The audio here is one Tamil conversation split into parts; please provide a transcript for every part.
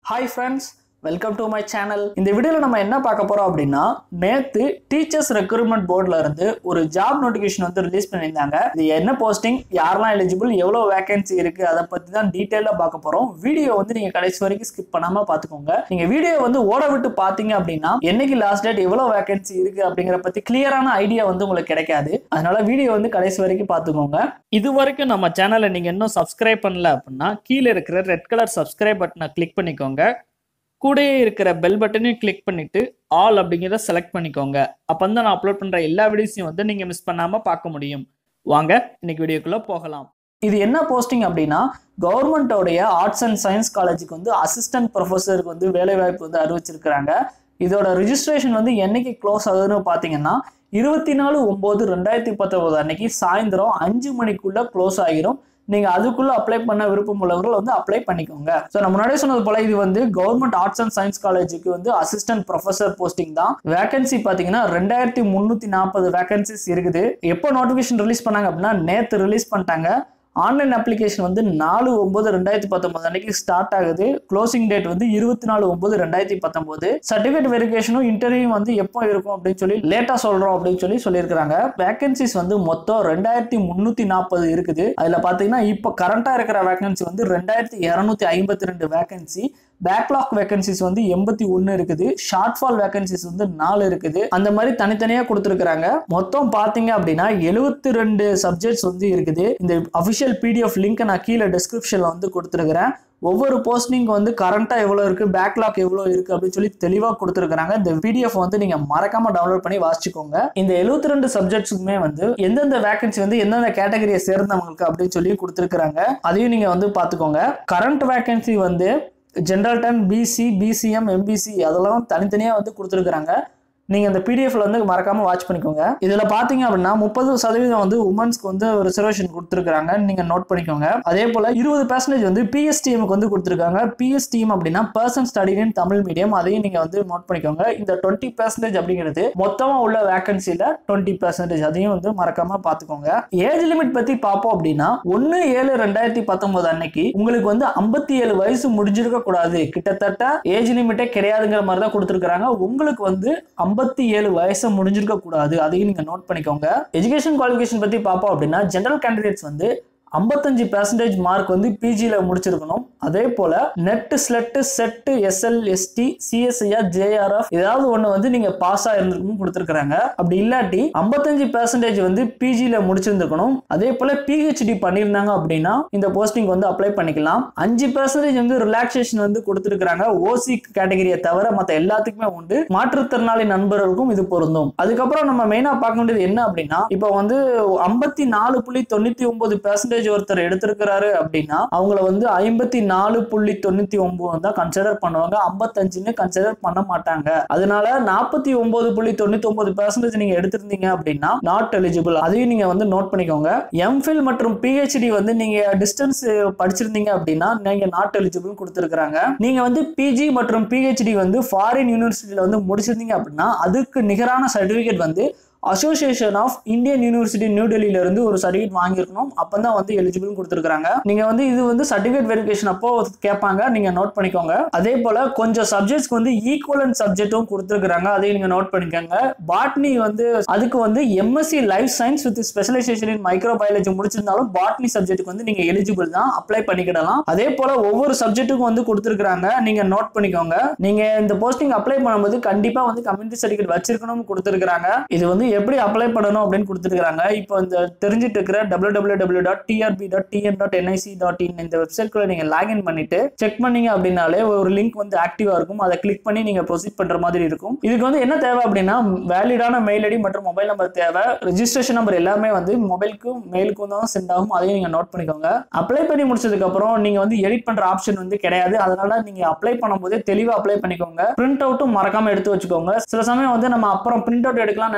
hi friends welcome to my channel இந்த வீடியோவில் நம்ம என்ன பார்க்க போறோம் அப்படின்னா நேத்து டீச்சர்ஸ் ரெக்ரூட்மெண்ட் போர்டில் இருந்து ஒரு ஜாப் நோட்டிஃபிகேஷன் வந்து ரிலீஸ் பண்ணியிருந்தாங்க இது என்ன போஸ்டிங் யாரெல்லாம் எலிஜிபிள் எவ்வளோ வேகன்சி இருக்கு அதை பற்றி தான் டீட்டெயிலாக பார்க்க போறோம் வீடியோ வந்து நீங்க கடைசி வரைக்கும் ஸ்கிப் பண்ணாம பார்த்துக்கோங்க நீங்க வீடியோ வந்து ஓட விட்டு பார்த்தீங்க அப்படின்னா என்னைக்கு லாஸ்ட் டேட் எவ்வளோ வேகன்சி இருக்கு அப்படிங்கிற பத்தி கிளியரான ஐடியா வந்து உங்களுக்கு கிடைக்காது அதனால வீடியோ வந்து கடைசி வரைக்கும் பார்த்துக்கோங்க இது வரைக்கும் நம்ம சேனலை நீங்க இன்னும் சப்ஸ்கிரைப் பண்ணல அப்படின்னா கீழே இருக்கிற ரெட் கலர் சப்ஸ்கிரைப் பட்டனை கிளிக் பண்ணிக்கோங்க கூடயே இருக்கிற பெல் பட்டனையும் கிளிக் பண்ணிட்டு ஆல் அப்படிங்கிறத செலக்ட் பண்ணிக்கோங்க அப்போ வந்து நான் அப்லோட் பண்ற எல்லா வீடியோஸையும் வந்து நீங்க மிஸ் பண்ணாம பார்க்க முடியும் வாங்க இன்னைக்கு வீடியோக்குள்ள போகலாம் இது என்ன போஸ்டிங் அப்படின்னா கவர்மெண்ட்டோடைய ஆர்ட்ஸ் அண்ட் சயின்ஸ் காலேஜுக்கு வந்து அசிஸ்டன்ட் ப்ரொஃபஸருக்கு வந்து வேலைவாய்ப்பு வந்து அறிவிச்சிருக்கிறாங்க இதோட ரிஜிஸ்ட்ரேஷன் வந்து என்னைக்கு க்ளோஸ் ஆகுதுன்னு பார்த்தீங்கன்னா இருபத்தி நாலு ஒம்பது ரெண்டாயிரத்தி பத்தொன்பது அன்னைக்கு சாயந்தரம் அஞ்சு மணிக்குள்ள க்ளோஸ் ஆகிரும் நீங்க அதுக்குள்ள அப்ளை பண்ண விருப்பம் உள்ளவர்கள் வந்து அப்ளை பண்ணிக்கோங்க ஸோ நான் முன்னாடியே சொன்னது போல இது வந்து கவர்மெண்ட் ஆர்ட்ஸ் அண்ட் சயின்ஸ் காலேஜுக்கு வந்து அசிஸ்டன்ட் ப்ரொஃபசர் போஸ்டிங் தான் வேகன்சி பாத்தீங்கன்னா ரெண்டாயிரத்தி முந்நூத்தி நாற்பது வேகன்சிஸ் இருக்குது எப்போ நோட்டிஃபிகேஷன் ரிலீஸ் பண்ணாங்க அப்படின்னா நேத்து ரிலீஸ் பண்ணிட்டாங்க ஆன்லைன் அப்ளிகேஷன் வந்து நாலு ஒன்பது ரெண்டாயிரத்தி பத்தொன்பது அன்னைக்கு ஸ்டார்ட் ஆகுது க்ளோசிங் டேட் வந்து இருபத்தி நாலு ஒன்பது ரெண்டாயிரத்தி பத்தொன்பது சர்டிஃபிகேட் வெரிஃபிகேஷனும் இன்டர்வியூ வந்து எப்போ இருக்கும் அப்படின்னு சொல்லி லேட்டா சொல்றோம் அப்படின்னு சொல்லி சொல்லியிருக்காங்க வேகன்சிஸ் வந்து மொத்தம் ரெண்டாயிரத்தி முன்னூத்தி நாற்பது இருக்குது அதுல பாத்தீங்கன்னா இப்போ கரண்டா இருக்கிற வேகன்சி வந்து ரெண்டாயிரத்தி இருநூத்தி ஐம்பத்தி ரெண்டு வேகன்சி பேக்லாக் வேகன்சிஸ் வந்து எண்பத்தி ஒன்று இருக்குது ஷார்ட் ஃபால் வேகன்சிஸ் வந்து நாலு இருக்குது அந்த மாதிரி தனித்தனியாக கொடுத்துருக்காங்க மொத்தம் பார்த்தீங்க அப்படின்னா எழுபத்தி ரெண்டு சப்ஜெக்ட்ஸ் வந்து இருக்குது இந்த அஃபிஷியல் பிடிஎஃப் லிங்க்கை நான் கீழே டிஸ்கிரிப்ஷனில் வந்து கொடுத்துருக்கிறேன் ஒவ்வொரு போஸ்டிங் வந்து கரண்டா எவ்வளோ இருக்கு பேக்லாக் எவ்வளோ இருக்கு அப்படின்னு சொல்லி தெளிவாக கொடுத்துருக்காங்க இந்த பிடிஎஃப் வந்து நீங்க மறக்காம டவுன்லோட் பண்ணி வாசிச்சுக்கோங்க இந்த எழுபத்தி ரெண்டு சப்ஜெக்ட்ஸுக்குமே வந்து எந்தெந்த வேகன்சி வந்து எந்தெந்த கேட்டகரியை சேர்ந்தவங்களுக்கு அப்படின்னு சொல்லி கொடுத்துருக்காங்க அதையும் நீங்க வந்து பார்த்துக்கோங்க கரண்ட் வேகன்சி வந்து ஜென்ரல் டன் பிசி பிசிஎம் எம்பிசி அதெல்லாம் தனித்தனியாக வந்து கொடுத்துருக்குறாங்க நீங்கள் இந்த பிடிஎஃப்ல வந்து மறக்காம வாட்ச் பண்ணிக்கோங்க இதில் பார்த்தீங்க அப்படின்னா முப்பது சதவீதம் வந்து உமன்ஸ்க்கு வந்து ரிசர்வேஷன் கொடுத்துருக்காங்க நீங்கள் நோட் பண்ணிக்கோங்க அதே போல் இருபது பர்சன்டேஜ் வந்து பிஎஸ்டிஎம்க்கு வந்து கொடுத்துருக்காங்க பிஎஸ்டிஎம் அப்படின்னா person studying in Tamil medium அதையும் நீங்கள் வந்து நோட் பண்ணிக்கோங்க இந்த டுவெண்ட்டி பர்சன்டேஜ் அப்படிங்கிறது மொத்தமாக உள்ள வேகன்சியில் டுவெண்ட்டி பர்சன்டேஜ் அதையும் வந்து மறக்காம பார்த்துக்கோங்க ஏஜ் லிமிட் பற்றி பார்ப்போம் அப்படின்னா ஒன்று ஏழு ரெண்டாயிரத்தி பத்தொன்பது அன்னைக்கு உங்களுக்கு வந்து ஐம்பத்தி ஏழு வயசு முடிஞ்சிருக்க கூடாது கிட்டத்தட்ட ஏஜ் லிமிட்டே கிடையாதுங்கிற மாதிரி தான் கொடுத்துருக்காங்க உங்களுக்கு வந்து ஐம்பத்தி ஏழு வயசு முடிஞ்சிருக்க கூடாது அதையும் நீங்க நோட் பண்ணிக்கோங்க எஜுகேஷன் குவாலிஃபிகேஷன் பத்தி பார்ப்போம் அப்படின்னா ஜெனரல் கேண்டிடேட்ஸ் வந்து ஐம்பத்தஞ்சு பெர்சன்டேஜ் மார்க் வந்து பிஜியில் முடிச்சிருக்கணும் அதே போல NET SLET SET SL ST CSIR JRF ஏதாவது ஒன்று வந்து நீங்க பாஸ் ஆயிருந்திருக்கணும் கொடுத்துருக்காங்க அப்படி இல்லாட்டி ஐம்பத்தஞ்சு பெர்சன்டேஜ் வந்து பிஜியில் முடிச்சிருந்திருக்கணும் அதே போல பிஹெச்டி பண்ணியிருந்தாங்க அப்படின்னா இந்த போஸ்டிங் வந்து அப்ளை பண்ணிக்கலாம் அஞ்சு பெர்சன்டேஜ் வந்து ரிலாக்ஸேஷன் வந்து கொடுத்துருக்காங்க ஓசி கேட்டகரியை தவிர மற்ற எல்லாத்துக்குமே உண்டு மாற்றுத்திறனாளி நண்பர்களுக்கும் இது பொருந்தும் அதுக்கப்புறம் நம்ம மெயினா பார்க்க வேண்டியது என்ன அப்படின்னா இப்போ வந்து ஐம்பத்தி நாலு புள்ளி தொண்ணூத்தி ஒன்பது பெர்சன்டேஜ் ஒருத்தர் எடுத்திருக்கிறாரு அப்படின்னா அவங்கள வந்து ஐம்பத்தி நாலு புள்ளி தொண்ணூத்தி ஒன்பது தான் கன்சிடர் பண்ணுவாங்க ஐம்பத்தஞ்சுன்னு கன்சிடர் பண்ண மாட்டாங்க அதனால நாற்பத்தி ஒன்பது புள்ளி தொண்ணூத்தி ஒன்பது பெர்சன்டேஜ் நீங்க எடுத்திருந்தீங்க அப்படின்னா நாட் எலிஜிபிள் அதையும் நீங்க வந்து நோட் பண்ணிக்கோங்க எம்ஃபில் மற்றும் பிஹெச்டி வந்து நீங்க டிஸ்டன்ஸ் படிச்சிருந்தீங்க அப்படின்னா நீங்க நாட் எலிஜிபிள் கொடுத்துருக்காங்க நீங்க வந்து பிஜி மற்றும் பிஹெச்டி வந்து ஃபாரின் யூனிவர்சிட்டியில வந்து முடிச்சிருந்தீங்க அப்படின்னா அதுக்கு நிகரான சர்டிபிகேட் வந்து association of Indian university new டெல்லியில இருந்து ஒரு சர்டிஃபிகேட் வாங்கியிருக்கணும் அப்போ தான் வந்து எலிஜிபிள் கொடுத்துருக்காங்க நீங்க வந்து இது வந்து சர்டிஃபிகேட் வெரிஃபிகேஷன் அப்போ கேட்பாங்க நீங்க நோட் பண்ணிக்கோங்க அதே போல கொஞ்சம் சப்ஜெக்ட்ஸ்க்கு வந்து ஈக்குவலன்ட் சப்ஜெக்ட்டும் கொடுத்துருக்காங்க அதையும் நீங்க நோட் பண்ணிக்கோங்க பாட்னி வந்து அதுக்கு வந்து MSc life science with specialisation in microbiology முடிச்சிருந்தாலும் பாட்னி சப்ஜெக்ட்டுக்கு வந்து நீங்க எலிஜிபிள் தான் அப்ளை பண்ணிக்கிடலாம் அதே போல ஒவ்வொரு சப்ஜெக்ட்டுக்கும் வந்து கொடுத்துருக்காங்க நீங்க நோட் பண்ணிக்கோங்க நீங்க இந்த போஸ்டிங் அப்ளை பண்ணும்போது கண்டிப்பா வந்து கம்யூனிட்டி சர்டிஃபிகேட் வச்சிருக்கணும்னு கொடுத்துருக்காங்க இது வந்து எப்படி அப்ளை பண்ணணும் அப்படின்னு கொடுத்துருக்காங்க இப்போ இந்த தெரிஞ்சிட்டு இருக்கிற W W W dot TRB dot TN dot NIC dot in இந்த வெப்சைட்குள்ள நீங்க லாகின் பண்ணிட்டு செக் பண்ணீங்க அப்படின்னாலே ஒரு லிங்க் வந்து ஆக்டிவா இருக்கும் அதை கிளிக் பண்ணி நீங்க ப்ரொசீட் பண்ற மாதிரி இருக்கும் இதுக்கு வந்து என்ன தேவை அப்படின்னா வேலிடான மெயில் ஐடி மற்றும் மொபைல் நம்பர் தேவை ரெஜிஸ்ட்ரேஷன் நம்பர் எல்லாமே வந்து மொபைலுக்கும் மெயிலுக்கும் தான் சென்ட் ஆகும் அதையும் நீங்க நோட் பண்ணிக்கோங்க அப்ளை பண்ணி முடிச்சதுக்கு அப்புறம் நீங்க வந்து எடிட் பண்ற ஆப்ஷன் வந்து கிடையாது அதனால நீங்க அப்ளை பண்ணும்போதே தெளிவா அப்ளை பண்ணிக்கோங்க பிரிண்ட் அவுட்டும் மறக்காம எடுத்து வச்சுக்கோங்க சில சமயம் வந்து நம்ம அப்புறம் பிரிண்ட் அவுட் எடுக்கலாம் நினைக்கும் போது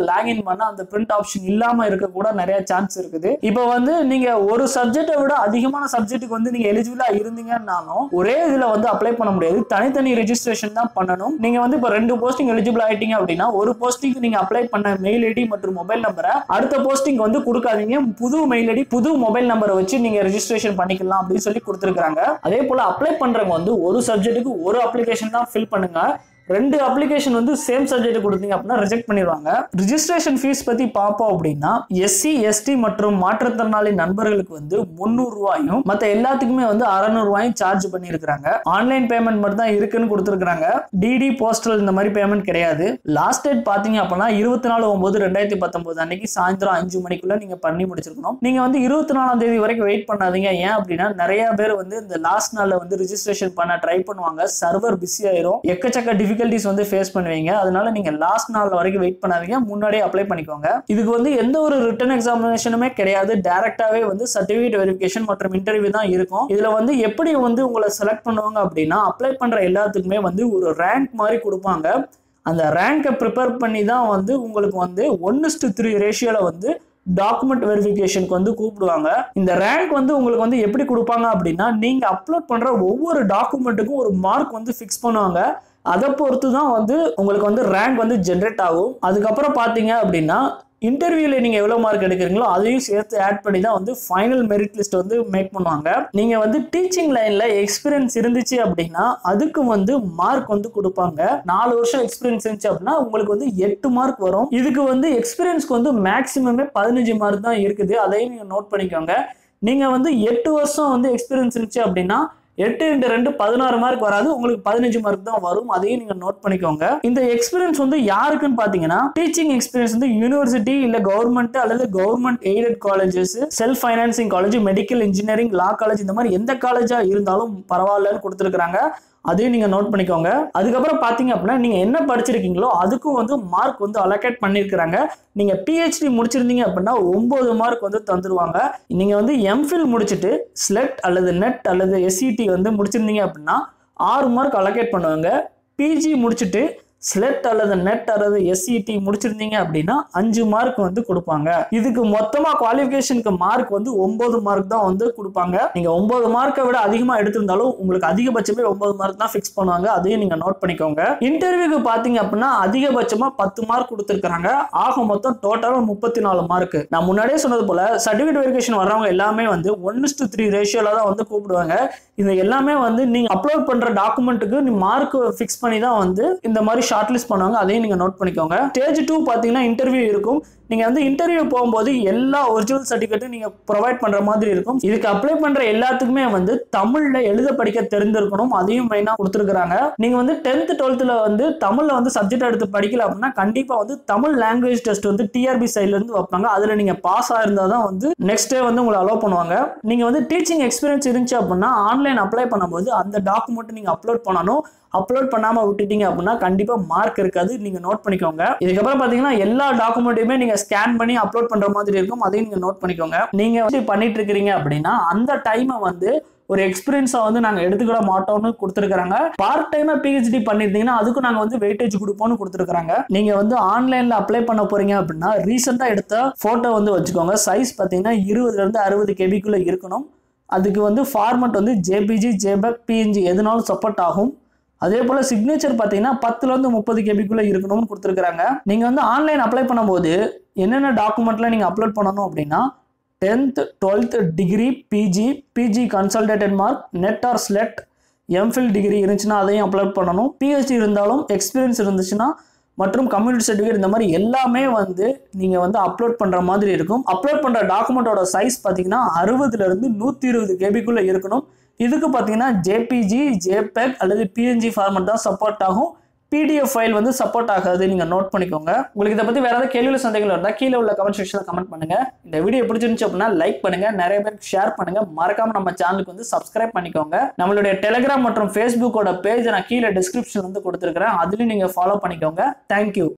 லாகின் பண்ண அந்த பிரிண்ட் ஆப்ஷன் இல்லாம இருக்க கூட நிறைய சான்ஸ் இருக்குது இப்போ வந்து நீங்க ஒரு சப்ஜெக்டை விட அதிகமான சப்ஜெக்ட்டுக்கு வந்து நீங்க எலிஜிபிளா இருந்தீங்கன்னாலும் ஒரே இதுல வந்து அப்ளை பண்ண முடியாது தனித்தனி ரெஜிஸ்ட்ரேஷன் தான் பண்ணணும் நீங்க வந்து இப்போ ரெண்டு போஸ்டிங் எலிஜிபிள் ஆயிட்டீங்க அப்படின்னா ஒரு போஸ்டிங் நீங்க அப்ளை பண்ண மெயில் ஐடி மற்றும் மொபைல் நம்பரை அடுத்த போஸ்டிங் வந்து கொடுக்காதீங்க புது மெயில் ஐடி புது மொபைல் நம்பரை வச்சு நீங்க ரெஜிஸ்ட்ரேஷன் பண்ணிக்கலாம் அப்படின்னு சொல்லி கொடுத்துருக்காங்க அதே போல அப்ளை பண்றவங்க வந்து ஒரு சப்ஜெக்ட்டுக்கு ஒரு அப்ளிகேஷன் தான் ஃபில் பண்ணுங்க ரெண்டு அப்ளிகேஷன் வந்து சேம் சப்ஜெக்ட் கொடுத்தீங்க அப்படின்னா ரிஜெக்ட் பண்ணிடுவாங்க ரிஜிஸ்ட்ரேஷன் ஃபீஸ் பத்தி பார்ப்போம் அப்படின்னா எஸ்சி எஸ்டி மற்றும் மாற்றுத்திறனாளி நண்பர்களுக்கு வந்து முந்நூறு ரூபாயும் மற்ற எல்லாத்துக்குமே வந்து அறநூறு ரூபாயும் சார்ஜ் பண்ணியிருக்காங்க ஆன்லைன் பேமெண்ட் மட்டும் தான் இருக்குன்னு கொடுத்துருக்காங்க டிடி போஸ்டல் இந்த மாதிரி பேமெண்ட் கிடையாது லாஸ்ட் டேட் பாத்தீங்க அப்படின்னா இருபத்தி நாலு ஒன்பது ரெண்டாயிரத்தி பத்தொன்பது அன்னைக்கு சாயந்தரம் அஞ்சு மணிக்குள்ள நீங்க பண்ணி முடிச்சிருக்கணும் நீங்க வந்து இருபத்தி நாலாம் தேதி வரைக்கும் வெயிட் பண்ணாதீங்க ஏன் அப்படின்னா நிறைய பேர் வந்து இந்த லாஸ்ட் நாள்ல வந்து ரிஜிஸ்ட்ரேஷன் பண்ண ட்ரை பண்ணுவாங்க சர்வர் பிஸி ஆயிரும் எக்கச்சக்க டிஃபிகல்டிஸ் வந்து ஃபேஸ் பண்ணுவீங்க அதனால நீங்க லாஸ்ட் நாள் வரைக்கும் வெயிட் பண்ணாதீங்க முன்னாடியே அப்ளை பண்ணிக்கோங்க இதுக்கு வந்து எந்த ஒரு ரிட்டன் எக்ஸாமினேஷனுமே கிடையாது டைரக்டாவே வந்து சர்டிபிகேட் வெரிஃபிகேஷன் மற்றும் இன்டர்வியூ தான் இருக்கும் இதுல வந்து எப்படி வந்து உங்களை செலக்ட் பண்ணுவாங்க அப்படின்னா அப்ளை பண்ற எல்லாத்துக்குமே வந்து ஒரு ரேங்க் மாதிரி கொடுப்பாங்க அந்த ரேங்கை ப்ரிப்பேர் பண்ணி தான் வந்து உங்களுக்கு வந்து ஒன்னு த்ரீ ரேஷியோவில் வந்து டாக்குமெண்ட் வெரிஃபிகேஷனுக்கு வந்து கூப்பிடுவாங்க இந்த ரேங்க் வந்து உங்களுக்கு வந்து எப்படி கொடுப்பாங்க அப்படின்னா நீங்க அப்லோட் பண்ற ஒவ்வொரு டாக்குமெண்ட்டுக்கும் ஒரு மார்க் வந்து ஃபிக்ஸ் பண்ணுவாங்க அதை பொறுத்து தான் வந்து உங்களுக்கு வந்து ரேங்க் வந்து ஜென்ரேட் ஆகும் அதுக்கப்புறம் பார்த்தீங்க அப்படின்னா இன்டர்வியூல நீங்க எவ்வளவு மார்க் எடுக்கிறீங்களோ அதையும் சேர்த்து ஆட் பண்ணி தான் வந்து ஃபைனல் மெரிட் லிஸ்ட் வந்து மேக் பண்ணுவாங்க நீங்க வந்து டீச்சிங் லைன்ல எக்ஸ்பீரியன்ஸ் இருந்துச்சு அப்படின்னா அதுக்கு வந்து மார்க் வந்து கொடுப்பாங்க நாலு வருஷம் எக்ஸ்பீரியன்ஸ் இருந்துச்சு அப்படின்னா உங்களுக்கு வந்து எட்டு மார்க் வரும் இதுக்கு வந்து எக்ஸ்பீரியன்ஸ்க்கு வந்து மேக்ஸிமமே பதினஞ்சு மார்க் தான் இருக்குது அதையும் நீங்க நோட் பண்ணிக்கோங்க நீங்க வந்து எட்டு வருஷம் வந்து எக்ஸ்பீரியன்ஸ் இருந்துச்சு அப்படின்னா எட்டு இன்ட்டு ரெண்டு பதினாறு மார்க் வராது உங்களுக்கு பதினஞ்சு மார்க் தான் வரும் அதையும் நீங்க நோட் பண்ணிக்கோங்க இந்த எக்ஸ்பீரியன்ஸ் வந்து யாருக்குன்னு பாத்தீங்கன்னா டீச்சிங் எக்ஸ்பீரியன்ஸ் வந்து யூனிவர்சிட்டி இல்ல கவர்மெண்ட் அல்லது government aided colleges self financing college medical engineering law college இந்த மாதிரி எந்த காலேஜா இருந்தாலும் பரவாயில்லன்னு கொடுத்துருக்காங்க அதையும் நீங்க நோட் பண்ணிக்கோங்க அதுக்கப்புறம் பாத்தீங்க அப்படின்னா நீங்க என்ன படிச்சிருக்கீங்களோ அதுக்கும் வந்து மார்க் வந்து அலோகேட் பண்ணியிருக்கிறாங்க நீங்க பிஹெச்டி முடிச்சிருந்தீங்க அப்படின்னா ஒன்பது மார்க் வந்து தந்துருவாங்க நீங்க வந்து எம்ஃபில் முடிச்சுட்டு ஸ்லெட் அல்லது நெட் அல்லது எஸ்சிடி வந்து முடிச்சிருந்தீங்க அப்படின்னா ஆறு மார்க் அலோகேட் பண்ணுவாங்க பிஜி முடிச்சுட்டு ஸ்லெட் அல்லது நெட் அல்லது எஸ்சிடி முடிச்சிருந்தீங்க அப்படின்னா அஞ்சு மார்க் வந்து கொடுப்பாங்க இதுக்கு மொத்தமா குவாலிஃபிகேஷனுக்கு மார்க் வந்து ஒன்பது மார்க் தான் வந்து கொடுப்பாங்க நீங்க ஒன்பது மார்க்கை விட அதிகமா எடுத்திருந்தாலும் உங்களுக்கு அதிகபட்சமே ஒன்பது மார்க் தான் ஃபிக்ஸ் பண்ணுவாங்க அதையும் நீங்க நோட் பண்ணிக்கோங்க இன்டர்வியூக்கு பாத்தீங்க அப்படின்னா அதிகபட்சமா பத்து மார்க் கொடுத்துருக்காங்க ஆக மொத்தம் டோட்டலா முப்பத்தி நாலு மார்க் நான் முன்னாடியே சொன்னது போல சர்டிஃபிகேட் வெரிஃபிகேஷன் வர்றவங்க எல்லாமே வந்து ஒன் டு த்ரீ ரேஷியோல தான் வந்து கூப்பிடுவாங்க இது எல்லாமே வந்து நீங்க அப்லோட் பண்ற டாக்குமெண்ட்டுக்கு நீ மார்க் ஃபிக்ஸ் பண்ணி தான் வந்து இந்த மாதிரி ஷார்ட் லிஸ்ட் பண்ணுவாங்க அதையும் நீங்க நோட் பண்ணிக்கோங்க ஸ்டேஜ் டூ பாத்தீங்கன்னா இன்டர்வியூ இருக்கும் நீங்க வந்து இன்டர்வியூ போகும்போது எல்லா ஒரிஜினல் சர்டிஃபிகேட்டும் நீங்க ப்ரொவைட் பண்ற மாதிரி இருக்கும் இதுக்கு அப்ளை பண்ற எல்லாத்துக்குமே வந்து தமிழ்ல எழுத படிக்க தெரிந்திருக்கணும் அதையும் மெயினா கொடுத்துருக்காங்க நீங்க வந்து டென்த் டுவெல்த்ல வந்து தமிழ்ல வந்து சப்ஜெக்ட் எடுத்து படிக்கல அப்படின்னா கண்டிப்பா வந்து தமிழ் லாங்குவேஜ் டெஸ்ட் வந்து டிஆர்பி சைட்ல இருந்து வைப்பாங்க அதுல நீங்க பாஸ் ஆயிருந்தா தான் வந்து நெக்ஸ்ட் டே வந்து உங்களை அலோவ் பண்ணுவாங்க நீங்க வந்து டீச்சிங் எக்ஸ்பீரியன்ஸ் இருந்துச்சு அப்படின்னா ஆன்லைன் அப்ளை பண்ணும்போது அந்த டாக்குமெண்ட் நீங்க அப்லோட் பண்ணணும் அப்லோட் பண்ணாம விட்டுட்டீங்க அப்படின்னா கண்டிப்பா மார்க் இருக்காது நீங்க நோட் பண்ணிக்கோங்க இதுக்கப்புறம் பாத்தீங்கன்னா எல்லா டாக்குமெண்ட்டையுமே நீங்க ஸ்கேன் பண்ணி அப்லோட் பண்ற மாதிரி இருக்கும் அதையும் நீங்க நோட் பண்ணிக்கோங்க நீங்க வந்து பண்ணிட்டு இருக்கிறீங்க அப்படின்னா அந்த டைமை வந்து ஒரு எக்ஸ்பீரியன்ஸை வந்து நாங்கள் எடுத்துக்கிட மாட்டோம்னு கொடுத்துருக்காங்க பார்ட் டைமாக பிஹெச்டி பண்ணியிருந்தீங்கன்னா அதுக்கும் நாங்கள் வந்து வெயிட்டேஜ் கொடுப்போம்னு கொடுத்துருக்காங்க நீங்கள் வந்து ஆன்லைனில் அப்ளை பண்ண போறீங்க அப்படின்னா ரீசெண்டாக எடுத்த ஃபோட்டோ வந்து வச்சுக்கோங்க சைஸ் பார்த்தீங்கன்னா இருபதுலேருந்து அறுபது கேபிக்குள்ளே இருக்கணும் அதுக்கு வந்து ஃபார்மட் வந்து ஜேபிஜி ஜேபக் பிஎன்ஜி எதுனாலும் சப்போர்ட் ஆகும் அதே போல சிக்னேச்சர் பார்த்தீங்கன்னா பத்துலேருந்து முப்பது கேபிக்குள்ள இருக்கணும்னு கொடுத்துருக்காங்க நீங்கள் வந்து ஆன்லைன் அப்ளை பண்ணும்போது என்னென்ன டாக்குமெண்ட்ல நீங்கள் அப்லோட் பண்ணணும் அப்படின்னா tenth twelfth degree PG PG consolidated mark NET or SLET MPhil degree இருந்துச்சுன்னா அதையும் அப்லோட் பண்ணணும் பிஹெச்டி இருந்தாலும் எக்ஸ்பீரியன்ஸ் இருந்துச்சுன்னா மற்றும் கம்யூனிட்டி சர்டிஃபிகேட் இந்த மாதிரி எல்லாமே வந்து நீங்கள் வந்து அப்லோட் பண்ணுற மாதிரி இருக்கும் அப்லோட் பண்ணுற டாக்குமெண்ட்டோட சைஸ் பார்த்தீங்கன்னா அறுபதுலேருந்து நூற்றி இருபது கேபிக்குள்ளே இருக்கணும் இதுக்கு பார்த்தீங்கன்னா ஜேபிஜி ஜேபெக் அல்லது பிஎன்ஜி ஃபார்மட் தான் சப்போர்ட் ஆகும் பிடிஎஃப் ஃபைல் வந்து சப்போர்ட் ஆகாது நீங்கள் நோட் பண்ணிக்கோங்க உங்களுக்கு இதை பற்றி வேறு ஏதாவது கேள்வியில் சந்தேகங்கள் இருந்தால் கீழே உள்ள கமெண்ட் செக்ஷனில் கமெண்ட் பண்ணுங்க இந்த வீடியோ பிடிச்சிருந்துச்சு அப்படின்னா லைக் பண்ணுங்க நிறைய பேருக்கு ஷேர் பண்ணுங்க மறக்காம நம்ம சேனலுக்கு வந்து சப்ஸ்கிரைப் பண்ணிக்கோங்க நம்மளுடைய டெலிகிராம் மற்றும் ஃபேஸ்புக்கோட பேஜ் நான் கீழே டிஸ்கிரிப்ஷன் வந்து கொடுத்துருக்கிறேன் அதுலேயும் நீங்கள் ஃபாலோ பண்ணிக்கோங்க தேங்க்யூ